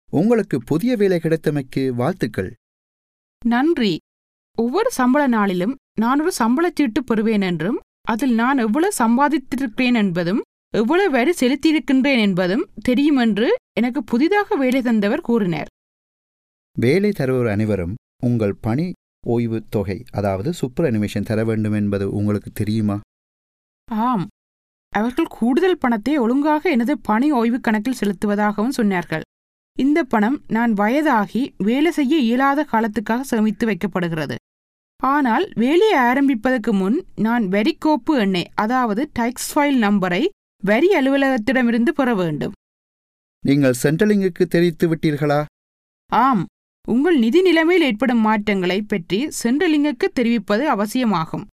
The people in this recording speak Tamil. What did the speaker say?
உங்களுக்கு புதிய வேலை கிடைத்தமைக்கு வாழ்த்துக்கள் நன்றி ஒவ்வொரு சம்பள நாளிலும் நான் ஒரு சம்பளச் சீட்டு பெறுவேன் என்றும் அதில் நான் எவ்வளவு சம்பாதித்திருக்கிறேன் என்பதும் எவ்வளவு வரி செலுத்தியிருக்கின்றேன் என்பதும் தெரியும் என்று எனக்கு புதிதாக வேலை தந்தவர் கூறினார் வேலை தருவோர் அனைவரும் உங்கள் பணி ஓய்வு தொகை அதாவது சூப்பர் அனிமேஷன் தர வேண்டும் என்பது உங்களுக்கு தெரியுமா ஆம் அவர்கள் கூடுதல் பணத்தை ஒழுங்காக எனது பணி ஓய்வு கணக்கில் செலுத்துவதாகவும் சொன்னார்கள் இந்த பணம் நான் வயதாகி வேலை செய்ய இயலாத காலத்துக்காக சேமித்து வைக்கப்படுகிறது ஆனால் வேலையை ஆரம்பிப்பதற்கு முன் நான் வரிக்கோப்பு எண்ணை அதாவது டைக்ஸ் ஃபைல் நம்பரை வரி அலுவலகத்திடமிருந்து பெற வேண்டும் நீங்கள் சென்ட்ரலிங்குக்கு தெரிவித்து விட்டீர்களா ஆம் உங்கள் நிதி நிலைமையில் ஏற்படும் மாற்றங்களை பற்றி சென்ட்ரலிங்குக்கு தெரிவிப்பது அவசியமாகும்